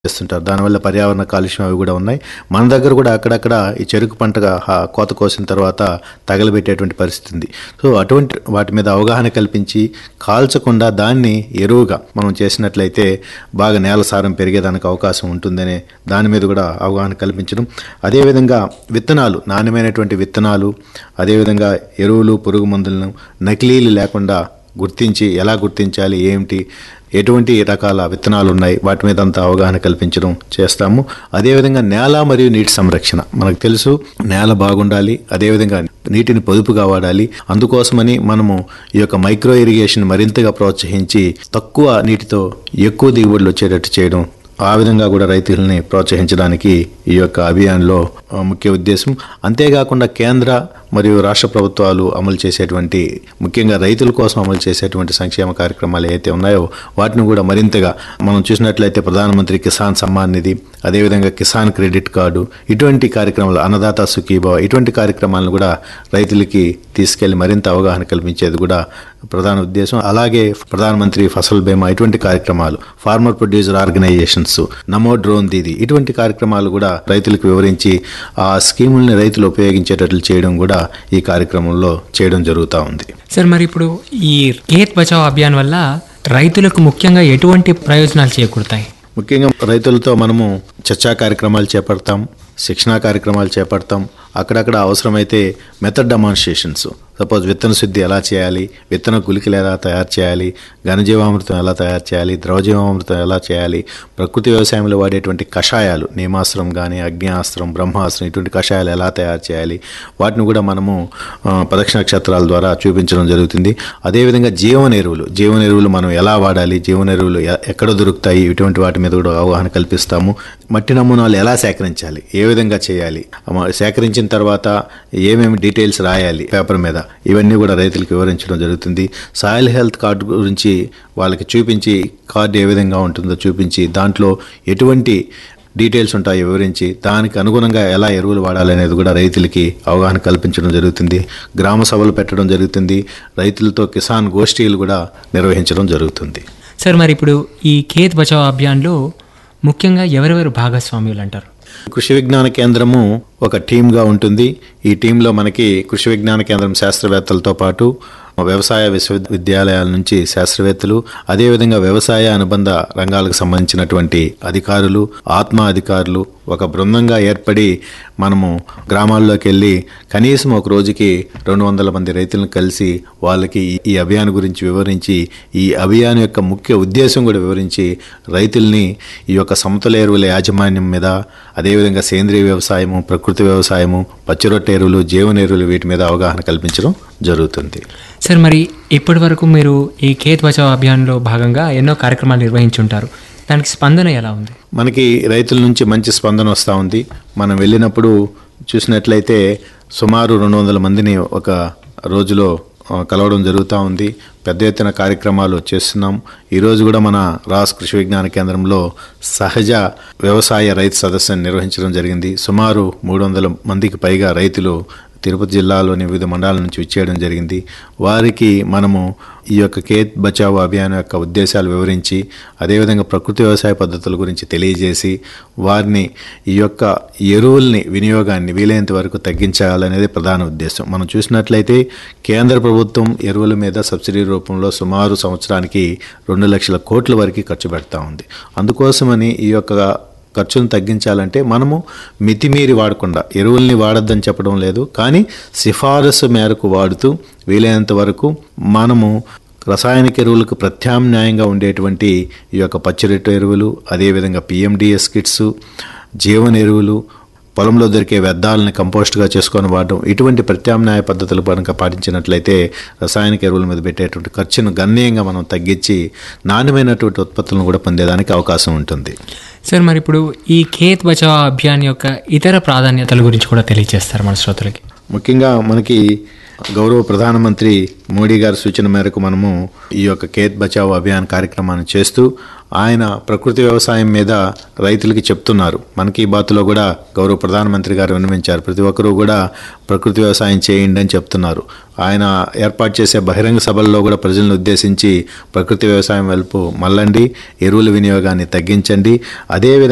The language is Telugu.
చేస్తుంటారు దానివల్ల పర్యావరణ కాలుష్యం అవి కూడా ఉన్నాయి మన దగ్గర కూడా అక్కడక్కడ ఈ చెరుకు పంటగా హా- కోత కోసిన తర్వాత తగలబెట్టేటువంటి పరిస్థితి ఉంది సో అటువంటి వాటి మీద అవగాహన కల్పించి కాల్చకుండా దాన్ని ఎరువుగా మనం చేసినట్లయితే బాగా నేల సారం పెరిగేదానికి అవకాశం ఉంటుందనే దాని మీద కూడా అవగాహన కల్పించడం అదేవిధంగా విత్తనాలు నాణ్యమైనటువంటి విత్తనాలు అదేవిధంగా ఎరువులు పురుగు మందులను నకిలీలు లేకుండా గుర్తించి ఎలా గుర్తించాలి ఏమిటి ఎటువంటి రకాల విత్తనాలు ఉన్నాయి వాటి మీద అంతా అవగాహన కల్పించడం చేస్తాము అదేవిధంగా నేల మరియు నీటి సంరక్షణ మనకు తెలుసు నేల బాగుండాలి అదేవిధంగా నీటిని పొదుపుగా వాడాలి అందుకోసమని మనము ఈ యొక్క మైక్రో ఇరిగేషన్ మరింతగా ప్రోత్సహించి తక్కువ నీటితో ఎక్కువ దిగుబడులు వచ్చేటట్టు చేయడం ఆ విధంగా కూడా రైతులని ప్రోత్సహించడానికి ఈ యొక్క అభియాన్లో ఆ, ముఖ్య ఉద్దేశం అంతేకాకుండా కేంద్ర మరియు రాష్ట్ర ప్రభుత్వాలు అమలు చేసేటువంటి ముఖ్యంగా రైతుల కోసం అమలు చేసేటువంటి సంక్షేమ కార్యక్రమాలు ఏవైతే ఉన్నాయో వాటిని కూడా మరింతగా మనం చూసినట్లయితే ప్రధానమంత్రి కిసాన్ సమ్మాన్ నిధి అదేవిధంగా కిసాన్ క్రెడిట్ కార్డు ఇటువంటి కార్యక్రమాలు అన్నదాత సుఖీభావ ఇటువంటి కార్యక్రమాలను కూడా రైతులకి తీసుకెళ్లి మరింత అవగాహన కల్పించేది కూడా ప్రధాన ఉద్దేశం అలాగే ప్రధానమంత్రి ఫసల్ బీమా ఇటువంటి కార్యక్రమాలు farmer producer organisations Namo drone Didi ఇటువంటి కార్యక్రమాలు కూడా రైతులకు వివరించి ఆ స్కీముల్ని రైతులు ఉపయోగించేటట్లు చేయడం కూడా ఈ కార్యక్రమంలో చేయడం జరుగుతూ ఉంది సార్ మరి ఇప్పుడు ఈ ఖేత్ బచావ్ అభియాన్ వల్ల రైతులకు ముఖ్యంగా ఎటువంటి ప్రయోజనాలు చేకూరుతాయి ముఖ్యంగా రైతులతో మనము చర్చా కార్యక్రమాలు చేపడతాం శిక్షణా కార్యక్రమాలు చేపడతాం అక్కడక్కడ అవసరమైతే మెథడ్ డెమాన్స్ట్రేషన్స్ సపోజ్ విత్తన శుద్ధి ఎలా చేయాలి విత్తన గుళికలు ఎలా తయారు చేయాలి ఘనజీవామృతం ఎలా తయారు చేయాలి ద్రవజీవామృతం ఎలా చేయాలి ప్రకృతి వ్యవసాయంలో వాడేటువంటి కషాయాలు నేమాస్త్రం కానీ అగ్నియాస్త్రం బ్రహ్మాస్త్రం ఇటువంటి కషాయాలు ఎలా తయారు చేయాలి వాటిని కూడా మనము ఆ, ప్రదక్షిణ నక్షత్రాల ద్వారా చూపించడం జరుగుతుంది అదేవిధంగా జీవన ఎరువులు జీవన ఎరువులు మనం ఎలా వాడాలి జీవన ఎరువులు ఎ- ఎక్కడ దొరుకుతాయి ఇటువంటి వాటి మీద కూడా అవగాహన కల్పిస్తాము మట్టి నమూనాలు ఎలా సేకరించాలి ఏ విధంగా చేయాలి అమ- సేకరించిన తర్వాత ఏమేమి డీటెయిల్స్ రాయాలి పేపర్ మీద ఇవన్నీ కూడా రైతులకు వివరించడం జరుగుతుంది సాయిల్ హెల్త్ కార్డు గురించి వాళ్ళకి చూపించి కార్డు ఏ విధంగా ఉంటుందో చూపించి దాంట్లో ఎటువంటి డీటెయిల్స్ ఉంటాయో వివరించి దానికి అనుగుణంగా ఎలా ఎరువులు వాడాలనేది కూడా రైతులకి అవగాహన కల్పించడం జరుగుతుంది గ్రామ సభలు పెట్టడం జరుగుతుంది రైతులతో కిసాన్ గోష్ఠీలు కూడా నిర్వహించడం జరుగుతుంది సార్ మరి ఇప్పుడు ఈ ఖేత్ బచావ్ అభియాన్లో ముఖ్యంగా ఎవరెవరు భాగస్వామ్యులు అంటారు కృషి విజ్ఞాన కేంద్రము ఒక టీమ్గా ఉంటుంది ఈ టీంలో మనకి కృషి విజ్ఞాన కేంద్రం శాస్త్రవేత్తలతో పాటు వ్యవసాయ విశ్వవిద్యాలయాల నుంచి శాస్త్రవేత్తలు అదేవిధంగా వ్యవసాయ అనుబంధ రంగాలకు సంబంధించినటువంటి అధికారులు ఆత్మ అధికారులు ఒక బృందంగా ఏర్పడి మనము గ్రామాల్లోకి వెళ్ళి కనీసం ఒక రోజుకి రెండు వందల మంది రైతులను కలిసి వాళ్ళకి ఈ- ఈ అభియాన్ గురించి వివరించి ఈ అభియాన్ యొక్క ముఖ్య ఉద్దేశం కూడా వివరించి రైతుల్ని ఈ యొక్క సమతుల ఎరువుల యాజమాన్యం మీద అదేవిధంగా సేంద్రీయ వ్యవసాయము ప్రకృతి వ్యవసాయము పచ్చిరొట్టె ఎరువులు జీవన ఎరువులు వీటి మీద అవగాహన కల్పించడం జరుగుతుంది సార్ మరి ఇప్పటి వరకు మీరు ఈ ఖేత్ బచావ్ అభియాన్లో భాగంగా ఎన్నో కార్యక్రమాలు నిర్వహించుంటారు దానికి స్పందన ఎలా ఉంది మనకి రైతుల నుంచి మంచి స్పందన వస్తూ ఉంది మనం వెళ్ళినప్పుడు చూసినట్లయితే సుమారు రెండు వందల మందిని ఒక రోజులో ఆ, కలవడం జరుగుతూ ఉంది పెద్ద ఎత్తున కార్యక్రమాలు చేస్తున్నాం ఈరోజు కూడా మన రాస్ కృషి విజ్ఞాన కేంద్రంలో సహజ వ్యవసాయ రైతు సదస్సును నిర్వహించడం జరిగింది సుమారు మూడు వందల మందికి పైగా రైతులు తిరుపతి జిల్లాలోని వివిధ మండలాల నుంచి విచ్చేయడం జరిగింది వారికి మనము ఈ యొక్క కేత్ బచావో అభియాన్ యొక్క ఉద్దేశాలు వివరించి అదేవిధంగా ప్రకృతి వ్యవసాయ పద్ధతుల గురించి తెలియజేసి వారిని ఈ యొక్క ఎరువుల్ని వినియోగాన్ని వీలైనంత వరకు తగ్గించాలనేది ప్రధాన ఉద్దేశం మనం చూసినట్లయితే కేంద్ర ప్రభుత్వం ఎరువుల మీద సబ్సిడీ రూపంలో సుమారు సంవత్సరానికి రెండు లక్షల కోట్ల వరకు ఖర్చు పెడతా ఉంది అందుకోసమని ఈ యొక్క ఖర్చును తగ్గించాలంటే మనము మితిమీరి వాడకుండా ఎరువుల్ని వాడొద్దని చెప్పడం లేదు కానీ సిఫారసు మేరకు వాడుతూ వీలైనంత వరకు మనము రసాయనిక ఎరువులకు ప్రత్యామ్నాయంగా ఉండేటువంటి ఈ యొక్క పచ్చిరొట్టు ఎరువులు అదేవిధంగా పిఎండిఎస్ కిట్స్ జీవన ఎరువులు పొలంలో దొరికే వ్యర్థాలను కంపోస్ట్గా చేసుకొని వాడడం ఇటువంటి ప్రత్యామ్నాయ పద్ధతులు కనుక పాటించినట్లయితే రసాయనిక ఎరువుల మీద పెట్టేటువంటి ఖర్చును గణనీయంగా మనం తగ్గించి నాణ్యమైనటువంటి ఉత్పత్తులను కూడా పొందేదానికి అవకాశం ఉంటుంది సార్ మరి ఇప్పుడు ఈ ఖేత్ బచావ్ అభియాన్ యొక్క ఇతర ప్రాధాన్యతల గురించి కూడా తెలియజేస్తారు మన శ్రోతలకి ముఖ్యంగా మనకి గౌరవ ప్రధానమంత్రి మోడీ గారి సూచన మేరకు మనము ఈ యొక్క ఖేత్ బచావ్ అభియాన్ కార్యక్రమాన్ని చేస్తూ ఆయన ప్రకృతి వ్యవసాయం మీద రైతులకి చెప్తున్నారు మన్ కీ బాత్లో కూడా గౌరవ ప్రధానమంత్రి గారు విన్నవించారు ప్రతి ఒక్కరూ కూడా ప్రకృతి వ్యవసాయం చేయండి అని చెప్తున్నారు ఆయన ఏర్పాటు చేసే బహిరంగ సభల్లో కూడా ప్రజలను ఉద్దేశించి ప్రకృతి వ్యవసాయం వైపు మళ్ళండి ఎరువుల వినియోగాన్ని తగ్గించండి అదేవిధంగా